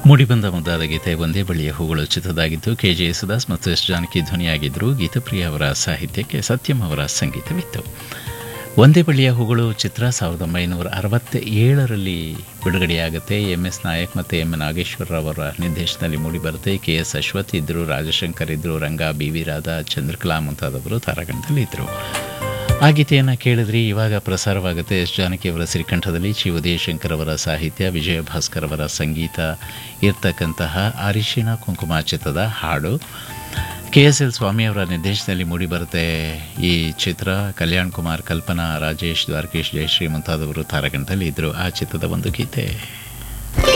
ಮೂಡಿಬಂದ ಮುದ್ದಾದ ಗೀತೆ ಒಂದೇ ಬಳಿಯ ಹೂಗಳು ಚಿತ್ರದಾಗಿದ್ದು ಕೆ ಜೆ ಯೇಸುದಾಸ್ ಮತ್ತು ಎಸ್ ಜಾನಕಿ ಧ್ವನಿಯಾಗಿದ್ದರು ಗೀತಪ್ರಿಯ ಅವರ ಸಾಹಿತ್ಯಕ್ಕೆ ಸತ್ಯಂ ಅವರ ಸಂಗೀತವಿತ್ತು ಒಂದೇ ಬಳ್ಳಿಯ ಹೂಗಳು ಚಿತ್ರ ಸಾವಿರದ ಒಂಬೈನೂರ ಅರವತ್ತ ಏಳರಲ್ಲಿ ಬಿಡುಗಡೆಯಾಗುತ್ತೆ ಎಂ ಎಸ್ ನಾಯಕ್ ಮತ್ತು ಎಂ ನಾಗೇಶ್ವರರವರ ನಿರ್ದೇಶನದಲ್ಲಿ ಮೂಡಿಬರುತ್ತೆ ಕೆ ಎಸ್ ಅಶ್ವಥ್ ಇದ್ದರು ರಾಜಶಂಕರ್ ಇದ್ದರು ರಂಗ ಬಿ ವಿ ರಾಧಾ ಚಂದ್ರಕಲಾ ಮುಂತಾದವರು ತಾರಾಗಣದಲ್ಲಿ ಇದ್ದರು ಆ ಗೀತೆಯನ್ನು ಕೇಳಿದ್ರಿ ಇವಾಗ ಪ್ರಸಾರವಾಗುತ್ತೆ ಎಸ್ ಜಾನಕಿಯವರ ಸಿರಿಕಂಠದಲ್ಲಿ ಚಿ ಉದಯಶಂಕರ್ ಅವರ ಸಾಹಿತ್ಯ ವಿಜಯ ಭಾಸ್ಕರ್ ಅವರ ಸಂಗೀತ ಇರ್ತಕ್ಕಂತಹ ಅರಿಶಿಣ ಕುಂಕುಮ ಚಿತ್ರದ ಹಾಡು ಕೆ ಎಸ್ ಎಲ್ ಸ್ವಾಮಿಯವರ ನಿರ್ದೇಶನದಲ್ಲಿ ಮೂಡಿಬರುತ್ತೆ ಈ ಚಿತ್ರ ಕಲ್ಯಾಣ್ ಕುಮಾರ್ ಕಲ್ಪನಾ ರಾಜೇಶ್ ದ್ವಾರಕೇಶ್ ಜಯಶ್ರೀ ಮುಂತಾದವರು ತಾರಾಗಣದಲ್ಲಿ ಇದ್ದರು ಆ ಚಿತ್ರದ ಒಂದು ಗೀತೆ